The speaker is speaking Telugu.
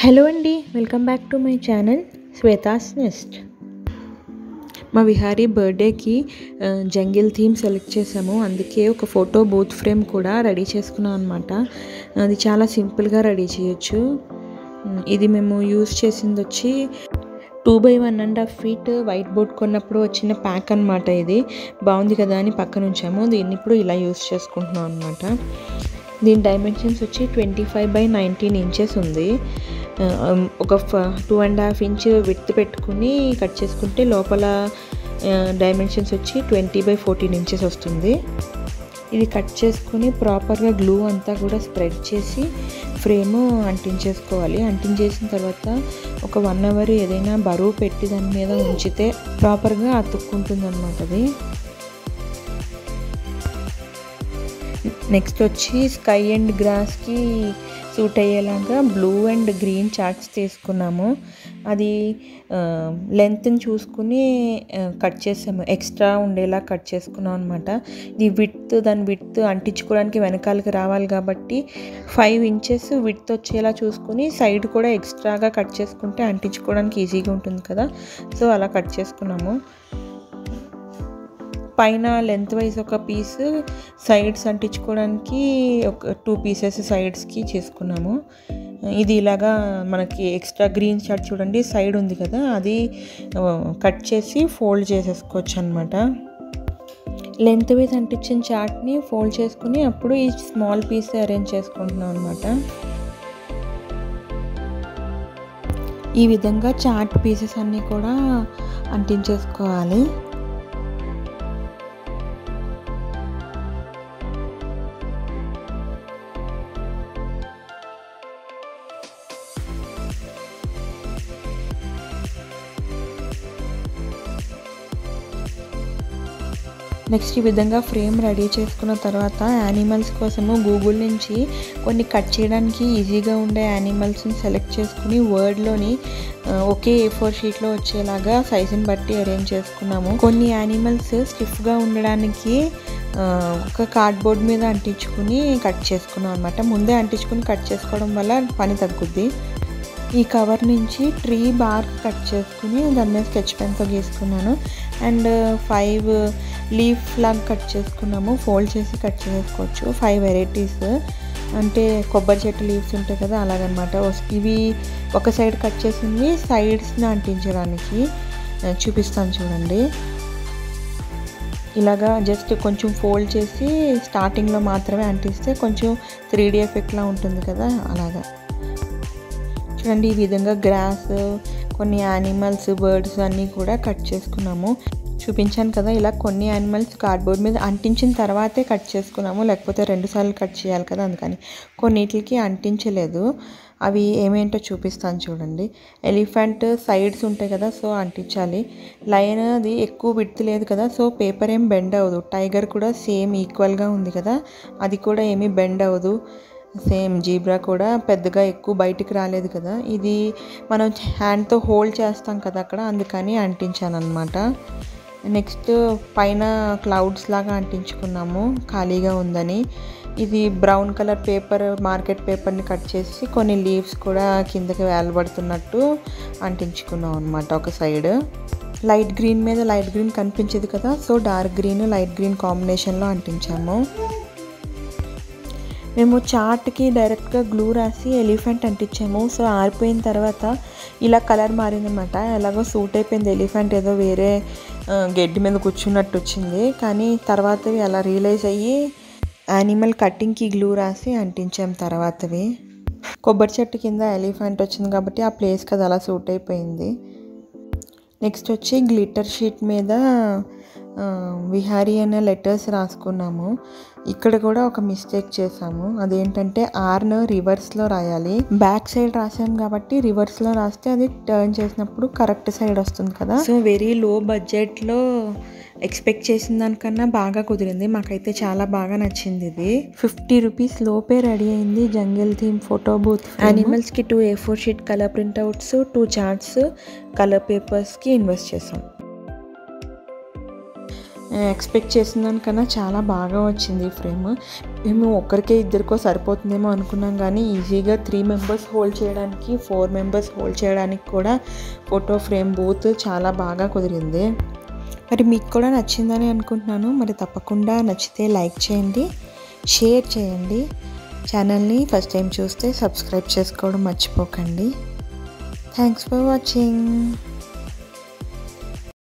హలో అండి welcome back to my channel Shweta's nest మా విహారీ బర్త్డేకి ఆ, జంగిల్ థీమ్ సెలెక్ట్ చేసాము అందుకే ఒక ఫోటో బూత్ ఫ్రేమ్ కూడా రెడీ చేసుకున్నాం అనమాట అది చాలా సింపుల్గా రెడీ చేయొచ్చు ఉమ్, ఇది మేము యూస్ చేసింది వచ్చి two by one and half feet white board కొన్నప్పుడు వచ్చిన ప్యాక్ అనమాట ఇది బాగుంది కదా అని పక్కన ఉంచాము దీన్ని ఇప్పుడు ఇలా యూస్ చేసుకుంటున్నాం అనమాట దీని డైమెన్షన్స్ వచ్చి twenty five by nineteen inches ఉంది ఆ, ఒక two and half inch with పెట్టుకుని కట్ చేసుకుంటే లోపల డైమెన్షన్స్ వచ్చి ట్వంటీ బై ఫోర్టీన్ ఇంచెస్ వస్తుంది ఇది కట్ చేసుకొని ప్రాపర్గా గ్లూ అంతా కూడా స్ప్రెడ్ చేసి ఫ్రేమ్ అంటించేసుకోవాలి అంటించేసిన తర్వాత ఒక వన్ అవర్ ఏదైనా బరువు పెట్టి దాని మీద ఉంచితే ప్రాపర్గా అతుక్కుంటుంది అనమాట అది నెక్స్ట్ వచ్చి స్కై అండ్ గ్రాస్కి సూట్ అయ్యేలాగా బ్లూ అండ్ గ్రీన్ చార్ట్స్ తీసుకున్నాము అది లెంత్ని చూసుకుని కట్ చేసాము ఎక్స్ట్రా ఉండేలా కట్ చేసుకున్నాం అనమాట ఇది విత్ దాని విత్ అంటించుకోవడానికి వెనకాలకి రావాలి కాబట్టి ఫైవ్ ఇంచెస్ విత్ వచ్చేలా చూసుకుని సైడ్ కూడా ఎక్స్ట్రాగా కట్ చేసుకుంటే అంటించుకోవడానికి ఈజీగా ఉంటుంది కదా సో అలా కట్ చేసుకున్నాము పైన లెంత్ వైజ్ ఒక పీస్ సైడ్స్ అంటించుకోవడానికి ఒక టూ పీసెస్ సైడ్స్కి చేసుకున్నాము ఇది ఇలాగా మనకి ఎక్స్ట్రా గ్రీన్ షర్ట్ చూడండి సైడ్ ఉంది కదా అది కట్ చేసి ఫోల్డ్ చేసేసుకోవచ్చు అనమాట లెంత్ వైజ్ అంటించిన చార్ట్ని ఫోల్డ్ చేసుకుని అప్పుడు ఈ స్మాల్ పీస్ అరేంజ్ చేసుకుంటున్నాం అనమాట ఈ విధంగా చార్ట్ పీసెస్ అన్నీ కూడా అంటించేసుకోవాలి నెక్స్ట్ ఈ విధంగా ఫ్రేమ్ రెడీ చేసుకున్న తర్వాత యానిమల్స్ కోసము గూగుల్ నుంచి కొన్ని కట్ చేయడానికి ఈజీగా ఉండే యానిమల్స్ని సెలెక్ట్ చేసుకుని వర్డ్లోని ఒకే ఏ ఫోర్ షీట్లో వచ్చేలాగా సైజుని బట్టి అరేంజ్ చేసుకున్నాము కొన్ని యానిమల్స్ స్టిఫ్గా ఉండడానికి ఆ, ఒక కార్డ్బోర్డ్ మీద అంటించుకుని కట్ చేసుకున్నాం అనమాట ముందే అంటించుకుని కట్ చేసుకోవడం వల్ల పని తగ్గుద్ది ఈ కవర్ నుంచి ట్రీ బార్ కట్ చేసుకుని దాని మీద స్కెచ్ పెన్తో గీసుకున్నాను అండ్ ఫైవ్ లీఫ్ లాగా కట్ చేసుకున్నాము ఫోల్డ్ చేసి కట్ చేసుకోవచ్చు ఫైవ్ వెరైటీస్ అంటే కొబ్బరి చెట్టు లీవ్స్ ఉంటాయి కదా అలాగనమాట ఇవి ఒక సైడ్ కట్ చేసింది సైడ్స్ని అంటించడానికి ఆ, చూపిస్తాను చూడండి ఇలాగా జస్ట్ కొంచెం ఫోల్డ్ చేసి స్టార్టింగ్లో మాత్రమే అంటిస్తే కొంచెం త్రీ డీ ఎఫెక్ట్లా ఉంటుంది కదా అలాగా చూడండి ఈ విధంగా గ్రాస్ కొన్ని యానిమల్స్ బర్డ్స్ అన్నీ కూడా కట్ చేసుకున్నాము చూపించాను కదా ఇలా కొన్ని యానిమల్స్ కార్డ్బోర్డ్ మీద అంటించిన తర్వాతే కట్ చేసుకున్నాము లేకపోతే రెండుసార్లు కట్ చేయాలి కదా అందుకని కొన్నిటికి అంటించలేదు అవి ఏమేంటో చూపిస్తాను చూడండి ఎలిఫెంట్ సైడ్స్ ఉంటాయి కదా సో అంటించాలి లయన్ అది ఎక్కువ విడ్త్ లేదు కదా సో పేపర్ ఏం బెండ్ అవ్వదు టైగర్ కూడా సేమ్ ఈక్వల్గా ఉంది కదా అది కూడా ఏమీ బెండ్ అవ్వదు సేమ్ జీబ్రా కూడా పెద్దగా ఎక్కువ బయటికి రాలేదు కదా ఇది మనం హ్యాండ్తో హోల్డ్ చేస్తాం కదా అక్కడ అందుకని అంటించాను అనమాట నెక్స్ట్ పైన క్లౌడ్స్ లాగా అంటించుకున్నాము ఖాళీగా ఉందని ఇది బ్రౌన్ కలర్ పేపర్ మార్కెట్ పేపర్ని కట్ చేసి కొన్ని లీవ్స్ కూడా కిందకి వేలబడుతున్నట్టు అంటించుకున్నాం అనమాట ఒక సైడ్ లైట్ గ్రీన్ మీద లైట్ గ్రీన్ కనిపించేది కదా so dark green light green కాంబినేషన్లో అంటించాము మేము చార్ట్కి డైరెక్ట్గా గ్లూ రాసి ఎలిఫెంట్ అంటించాము సో ఆరిపోయిన తర్వాత ఇలా కలర్ మారిందన్నమాట ఎలాగో సూట్ అయిపోయింది ఎలిఫెంట్ ఏదో వేరే ఆ, గడ్డి మీద కూర్చున్నట్టు వచ్చింది కానీ తర్వాతవి అలా రియలైజ్ అయ్యి యానిమల్ కట్టింగ్కి గ్లూ రాసి అంటించాం తర్వాతవి కొబ్బరి చెట్టు కింద ఎలిఫెంట్ వచ్చింది కాబట్టి ఆ ప్లేస్కి అది అలా సూట్ అయిపోయింది నెక్స్ట్ వచ్చి గ్లిటర్ షీట్ మీద ఆ, విహారీ అనే లెటర్స్ రాసుకున్నాము ఇక్కడ కూడా ఒక మిస్టేక్ చేసాము అదేంటంటే ఆర్ను రివర్స్లో రాయాలి బ్యాక్ సైడ్ రాసాం కాబట్టి రివర్స్లో రాస్తే అది టర్న్ చేసినప్పుడు కరెక్ట్ సైడ్ వస్తుంది కదా సో వెరీ లో బడ్జెట్లో ఎక్స్పెక్ట్ చేసిన దానికన్నా బాగా కుదిరింది మాకైతే చాలా బాగా నచ్చింది ఇది ఫిఫ్టీ రూపీస్ లోపే రెడీ అయింది జంగిల్ థీమ్ ఫోటో బూత్ యానిమల్స్కి two A four sheet colour printouts two charts colour పేపర్స్కి ఇన్వెస్ట్ చేసాం ఎక్స్పెక్ట్ చేసిన దానికన్నా చాలా బాగా వచ్చింది ఈ ఫ్రేమ్ మేము ఒక్కరికే ఇద్దరికో సరిపోతుందేమో అనుకున్నాం కానీ ఈజీగా త్రీ మెంబర్స్ హోల్డ్ చేయడానికి ఫోర్ మెంబర్స్ హోల్డ్ చేయడానికి కూడా ఫోటో ఫ్రేమ్ బూత్ చాలా బాగా కుదిరింది మరి మీకు కూడా నచ్చిందని అనుకుంటున్నాను మరి తప్పకుండా నచ్చితే లైక్ చేయండి షేర్ చేయండి ఛానల్ని ఫస్ట్ టైం చూస్తే సబ్స్క్రైబ్ చేసుకోవడం మర్చిపోకండి థ్యాంక్స్ ఫర్ వాచింగ్